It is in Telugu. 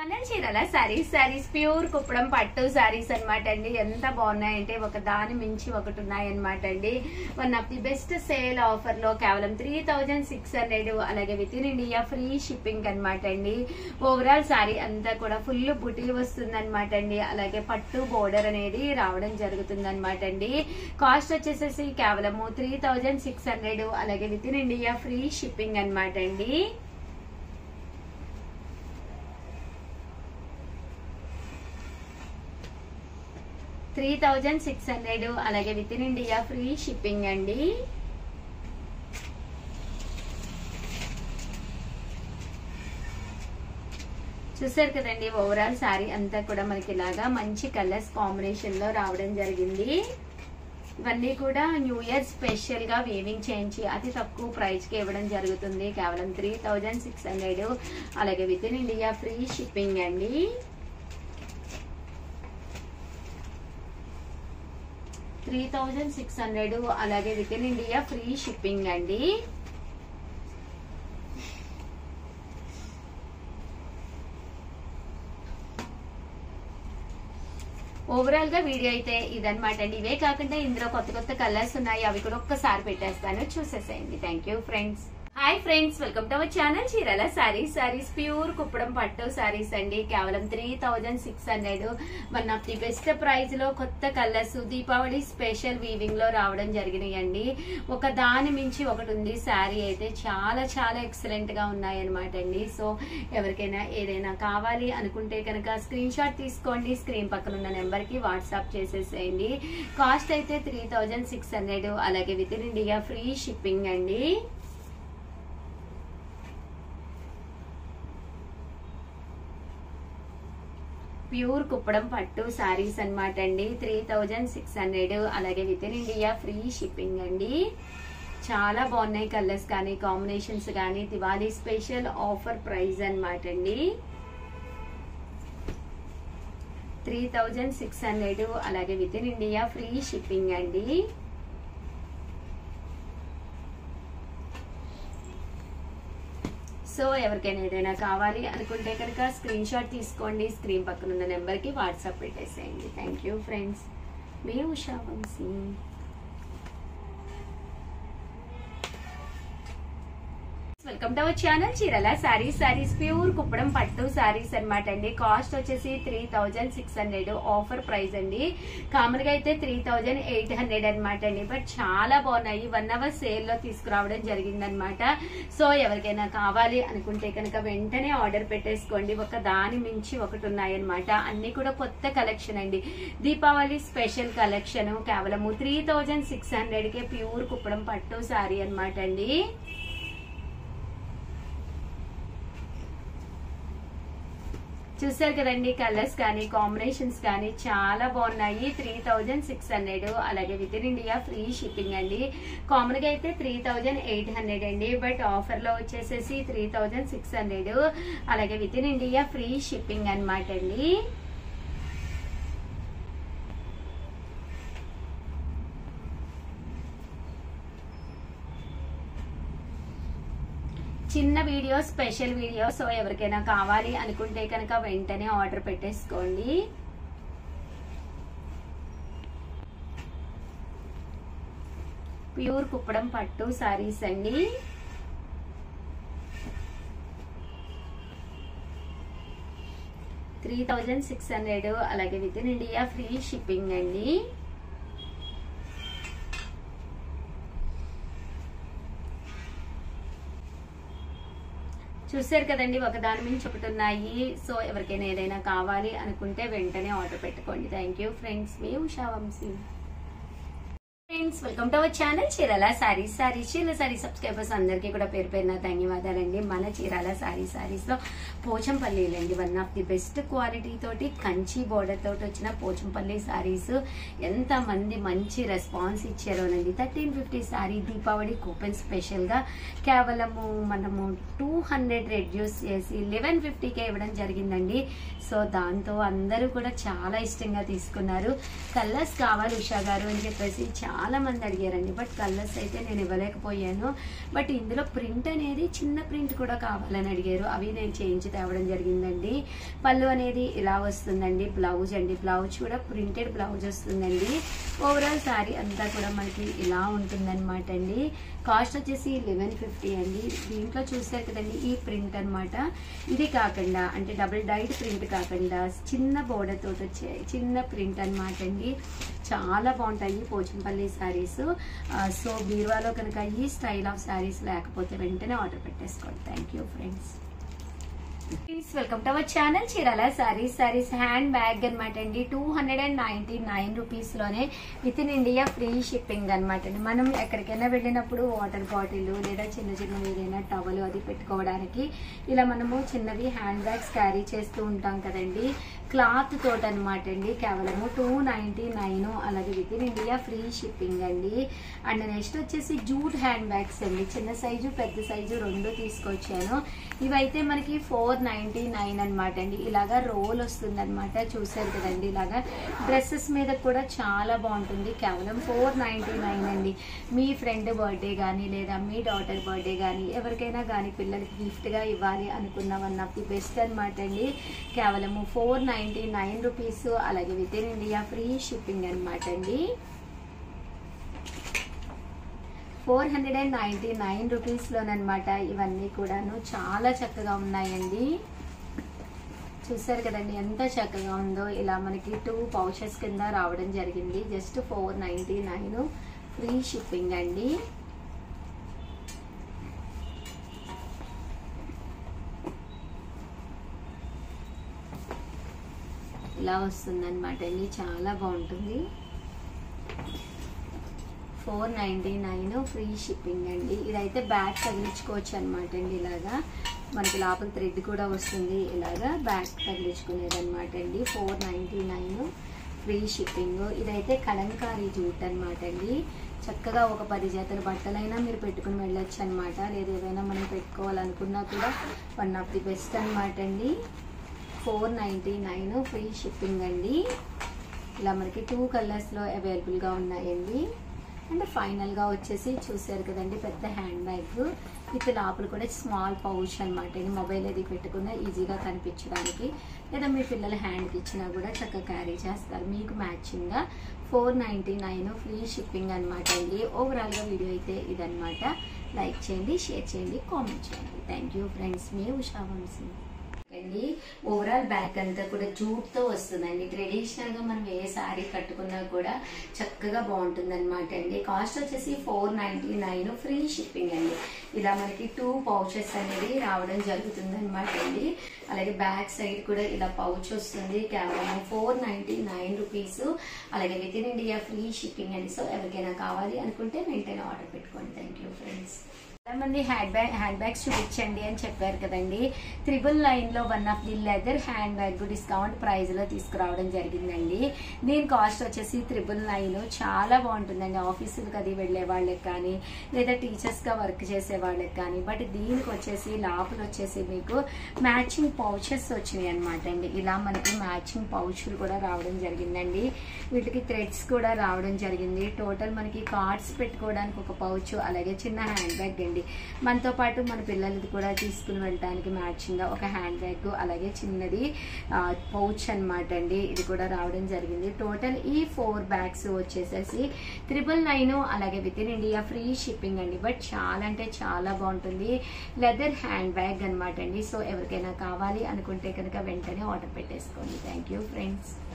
అన్నల్ చీరల సారీస్ సారీస్ ప్యూర్ కుప్పడం పట్టు సారీస్ అన్నమాట అండి ఎంత బాగున్నాయంటే ఒక దాని మించి ఒకటి ఉన్నాయన్నమాట అండి one of the best sale offer లో కేవలం త్రీ థౌజండ్ సిక్స్ హండ్రెడ్ అలాగే within India free shipping అన్నమాట అండి ఓవరాల్ సారీ అంతా కూడా ఫుల్ బుటీ వస్తుంది అనమాట అండి అలాగే పట్టు బోర్డర్ అనేది రావడం జరుగుతుంది అనమాట అండి కాస్ట్ వచ్చేసేసి కేవలము త్రీ థౌజండ్ సిక్స్ హండ్రెడ్ అలాగే within India free shipping అన్నమాట అండి త్రీ థౌజండ్ సిక్స్ హండ్రెడ్ అలాగే within India free shipping అండి చూసారు కదండి ఓవరాల్ శారీ అంతా కూడా మనకి ఇలాగా మంచి కలర్స్ కాంబినేషన్ లో రావడం జరిగింది ఇవన్నీ కూడా న్యూ ఇయర్ స్పెషల్ గా వీవింగ్ చేయించి అతి తక్కువ ప్రైస్ కి ఇవ్వడం జరుగుతుంది కేవలం త్రీ థౌజండ్ సిక్స్ హండ్రెడ్ అలాగే within India free shipping అండి త్రీ థౌజండ్ సిక్స్ హండ్రెడ్ అలాగే within India free shipping అండి ఓవరాల్ గా వీడియో అయితే ఇదన్నమాట అండి ఇవే కాకుండా ఇందులో కొత్త కొత్త కలర్స్ ఉన్నాయి అవి కూడా ఒక్కసారి పెట్టేస్తాను చూసేసేయండి thank you friends hi friends welcome to our channel Chirala saris saris pure Kuppadam పట్టు సారీస్ అండి కేవలం three thousand six hundred one of the best price లో కొత్త కలర్స్ దీపావళి స్పెషల్ వీవింగ్ లో రావడం జరిగినాయి అండి ఒక దాని మించి ఒకటి ఉంది శారీ అయితే చాలా చాలా ఎక్సలెంట్ గా ఉన్నాయి అనమాట అండి సో ఎవరికైనా ఏదైనా కావాలి అనుకుంటే కనుక స్క్రీన్ షాట్ తీసుకోండి స్క్రీన్ పక్కన ఉన్న నెంబర్ కి వాట్సాప్ చేసేసేయండి కాస్ట్ అయితే త్రీ థౌజండ్ సిక్స్ హండ్రెడ్ అలాగే within India free shipping అండి ప్యూర్ కుప్పడం పట్టు సారీస్ అన్నమాట అండి త్రీ థౌజండ్ సిక్స్ హండ్రెడ్ అలాగే within India free shipping అండి చాలా బాగున్నాయి కలర్స్ కానీ కాంబినేషన్స్ కానీ దివాళీ స్పెషల్ ఆఫర్ ప్రైస్ అన్నమాట అండి త్రీ థౌజండ్ సిక్స్ హండ్రెడ్ అలాగే within India free shipping అండి సో ఎవరికైనా ఏదైనా కావాలి అనుకుంటే కనుక స్క్రీన్ షాట్ తీసుకోండి స్క్రీన్ పక్కన ఉన్న నెంబర్కి వాట్సాప్ పెట్టేసేయండి థ్యాంక్ యూ ఫ్రెండ్స్ మీ Usha Vamshi welcome to our channel Chirala saris saris pure Kuppadam పట్టు సారీస్ అన్నమాట అండి కాస్ట్ వచ్చేసి three thousand six hundred offer price అండి కామన్ గా అయితే త్రీ థౌజండ్ ఎయిట్ హండ్రెడ్ అనమాట అండి బట్ చాలా బాగున్నాయి వన్ అవర్ సేల్ లో తీసుకురావడం జరిగిందనమాట సో ఎవరికైనా కావాలి అనుకుంటే కనుక వెంటనే ఆర్డర్ పెట్టేసుకోండి ఒక దాని మించి ఒకటి ఉన్నాయన్నమాట అన్ని కూడా కొత్త కలెక్షన్ అండి దీపావళి స్పెషల్ కలెక్షన్ కేవలము త్రీ థౌజండ్ సిక్స్ హండ్రెడ్ కే ప్యూర్ కుప్పడం పట్టు సారీ అనమాట అండి చూసారు కదండి కలర్స్ కానీ కాంబినేషన్స్ కానీ చాలా బాగున్నాయి త్రీ థౌజండ్ సిక్స్ హండ్రెడ్ అలాగే within India free shipping అండి కామన్ గా అయితే త్రీ థౌజండ్ ఎయిట్ హండ్రెడ్ అండి బట్ ఆఫర్ లో వచ్చేసేసి త్రీ థౌజండ్ సిక్స్ హండ్రెడ్ అలాగే within India free shipping అనమాట అండి చిన్న వీడియో స్పెషల్ వీడియో సో ఎవరికైనా కావాలి అనుకుంటే కనుక వెంటనే ఆర్డర్ పెట్టేసుకోండి ప్యూర్ కుప్పడం పట్టు సారీస్ అండి త్రీ థౌజండ్ సిక్స్ హండ్రెడ్ అలాగే within India free shipping అండి చూసారు కదండి ఒక దాని మించి ఒకటి ఉన్నాయి సో ఎవరికైనా ఏదైనా కావాలి అనుకుంటే వెంటనే ఆర్డర్ పెట్టుకోండి థ్యాంక్ యూ ఫ్రెండ్స్ మీ Usha Vamshi friends welcome to our channel Chirala saris saris Chirala sari subscribers అందరికీ కూడా పేరు పేరున ధన్యవాదాలండి మన చీరాల సారీ సారీస్ లో పోచంపల్లిలు అండి one of the best quality తోటి కంచి బోర్డర్ తోటి వచ్చిన పోచంపల్లి సారీస్ ఎంత మంది మంచి రెస్పాన్స్ ఇచ్చారోనండి thirteen fifty sari Deepavali coupon special గా కేవలము మనము టూ హండ్రెడ్ రెడ్యూస్ చేసి లెవెన్ ఫిఫ్టీకే ఇవ్వడం జరిగిందండి సో దాంతో అందరూ కూడా చాలా ఇష్టంగా తీసుకున్నారు కలర్స్ కావాలి ఉషా గారు అని చెప్పేసి చాలా చాలా మంది అడిగారండి బట్ కలర్స్ అయితే నేను ఇవ్వలేకపోయాను బట్ ఇందులో ప్రింట్ అనేది చిన్న ప్రింట్ కూడా కావాలని అడిగారు అవి నేను చేయించి తేవడం జరిగిందండి పళ్ళు అనేది ఇలా వస్తుందండి బ్లౌజ్ అండి బ్లౌజ్ కూడా ప్రింటెడ్ బ్లౌజ్ వస్తుందండి ఓవరాల్ శారీ అంతా కూడా మనకి ఇలా ఉంటుందన్నమాట అండి కాస్ట్ వచ్చేసి లెవెన్ ఫిఫ్టీ అండి దీంట్లో చూసారు కదండి ఈ ప్రింట్ అన్నమాట ఇది కాకుండా అంటే డబుల్ డైట్ ప్రింట్ కాకుండా చిన్న బోర్డర్ తోటి వచ్చే చిన్న ప్రింట్ అన్నమాట అండి చాలా బాగుంటాయి పోచంపల్లి శారీస్ సో బీరువాలో కనుక ఈ స్టైల్ ఆఫ్ శారీస్ లేకపోతే వెంటనే ఆర్డర్ పెట్టేసుకోండి thank you friends please welcome to our channel Chirala saris saris handbag అనమాట అండి two hundred and ninety nine rupees లోనే within India free shipping అనమాట అండి మనం ఎక్కడికైనా వెళ్ళినప్పుడు వాటర్ బాటిల్ లేదా చిన్న చిన్న ఏదైనా టవల్ అది పెట్టుకోవడానికి ఇలా మనము చిన్నవి హ్యాండ్ బ్యాగ్స్ క్యారీ చేస్తూ ఉంటాం కదండి క్లాత్ తోట అనమాట అండి కేవలము టూ నైన్టీ నైన్ అలాగే within India free shipping అండి అండ్ నెక్స్ట్ వచ్చేసి జూట్ హ్యాండ్ బ్యాగ్స్ అండి చిన్న సైజు పెద్ద సైజు రెండు తీసుకొచ్చాను ఇవైతే మనకి ఫోర్ నైన్టీ నైన్ అనమాట అండి ఇలాగా రోల్ వస్తుంది అనమాట చూసారు కదండి ఇలాగా డ్రెస్సెస్ మీద కూడా చాలా బాగుంటుంది కేవలం ఫోర్ నైన్టీ నైన్ అండి మీ ఫ్రెండ్ బర్త్డే కానీ లేదా మీ డాటర్ బర్త్డే కానీ ఎవరికైనా కానీ పిల్లలకి గిఫ్ట్గా ఇవ్వాలి అనుకున్న వన్ ఆఫ్ ది బెస్ట్ అనమాట అండి కేవలము ఫోర్ నైన్టీ నైన్ రూపీస్ అలాగే within India free shipping అనమాట అండి four hundred and ninety nine రూపీస్లోనమాట ఇవన్నీ కూడాను చాలా చక్కగా ఉన్నాయండి చూసారు కదండి ఎంత చక్కగా ఉందో ఇలా మనకి టూ పౌచెస్ కింద రావడం జరిగింది just four ninety nine free shipping అండి ఇలా వస్తుందన్నమాట అండి చాలా బాగుంటుంది four ninety nine free shipping అండి ఇదైతే బ్యాగ్ తగిలించుకోవచ్చు అనమాట అండి ఇలాగా మనకి లోపల థ్రెడ్ కూడా వస్తుంది ఇలాగా బ్యాగ్ తగిలించుకునేది అనమాట అండి four ninety nine free shipping ఇదైతే కలంకారీ జూట్ అనమాట అండి చక్కగా ఒక పది జతల బట్టలైనా మీరు పెట్టుకుని వెళ్ళొచ్చు అనమాట లేదా ఏదైనా మనం పెట్టుకోవాలనుకున్నా కూడా వన్ ఆఫ్ ది బెస్ట్ అనమాట అండి four ninety nine free shipping అండి ఇలా మనకి టూ కలర్స్లో అవైలబుల్గా ఉన్నాయండి అండ్ ఫైనల్గా వచ్చేసి చూసారు కదండి పెద్ద హ్యాండ్ బ్యాగ్ విత్ లోపల కూడా స్మాల్ పౌచ్ అనమాట ఇది మొబైల్ అది పెట్టుకున్నా ఈజీగా కనిపించడానికి లేదా మీ పిల్లల హ్యాండ్కి ఇచ్చినా కూడా చక్కగా క్యారీ చేస్తారు మీకు మ్యాచింగ్గా four ninety nine free shipping అనమాట అండి ఓవరాల్గా వీడియో అయితే ఇదనమాట లైక్ చేయండి షేర్ చేయండి కామెంట్ చేయండి థ్యాంక్ యూ ఫ్రెండ్స్ మీ ఉషా వంశీ అండి ఓవరాల్ బ్యాక్ అంతా కూడా జూట్ తో వస్తుందండి ట్రెడిషనల్ గా మనం ఏ శారీ కట్టుకున్నా కూడా చక్కగా బాగుంటుంది అనమాట అండి కాస్ట్ వచ్చేసి four ninety nine free shipping అండి ఇలా మనకి టూ పౌచెస్ అనేది రావడం జరుగుతుంది అనమాట అండి అలాగే బ్యాక్ సైడ్ కూడా ఇలా పౌచ్ వస్తుంది కేవలం ఫోర్ నైన్టీ నైన్ రూపీస్ అలాగే within India free shipping అండి సో ఎవరికైనా కావాలి అనుకుంటే వెంటనే ఆర్డర్ పెట్టుకోండి థ్యాంక్ యూ ఫ్రెండ్స్ చాలా మంది హ్యాండ్ బ్యాగ్ హ్యాండ్ బ్యాగ్స్ చూపించండి అని చెప్పారు కదండి త్రిబుల్ నైన్ లో one of the leather handbag discount price లో తీసుకురావడం జరిగిందండి దీని కాస్ట్ వచ్చేసి త్రిబుల్ నైన్ చాలా బాగుంటుందండి ఆఫీసులకు అది వెళ్లే వాళ్ళకి కానీ లేదా టీచర్స్ గా వర్క్ చేసే వాళ్ళకి కానీ బట్ దీనికి వచ్చేసి లోపల వచ్చేసి మీకు మ్యాచింగ్ పౌచెస్ వచ్చినాయి అనమాట అండి ఇలా మనకి మ్యాచింగ్ పౌచ్లు కూడా రావడం జరిగిందండి వీటికి థ్రెడ్స్ కూడా రావడం జరిగింది టోటల్ మనకి కార్డ్స్ పెట్టుకోవడానికి ఒక పౌచ్ అలాగే చిన్న హ్యాండ్ బ్యాగ్ అండి మనతో పాటు మన పిల్లలది కూడా తీసుకుని వెళ్ళడానికి మ్యాచింగ్ గా ఒక హ్యాండ్ బ్యాగ్ అలాగే చిన్నది పౌచ్ అన్నమాట అండి ఇది కూడా రావడం జరిగింది టోటల్ ఈ ఫోర్ బ్యాగ్స్ వచ్చేసేసి త్రిబుల్ నైన్ అలాగే within India free shipping అండి బట్ చాలా అంటే చాలా బాగుంటుంది లెదర్ హ్యాండ్ బ్యాగ్ అనమాట అండి సో ఎవరికైనా కావాలి అనుకుంటే కనుక వెంటనే ఆర్డర్ పెట్టేసుకోండి థ్యాంక్ యూ ఫ్రెండ్స్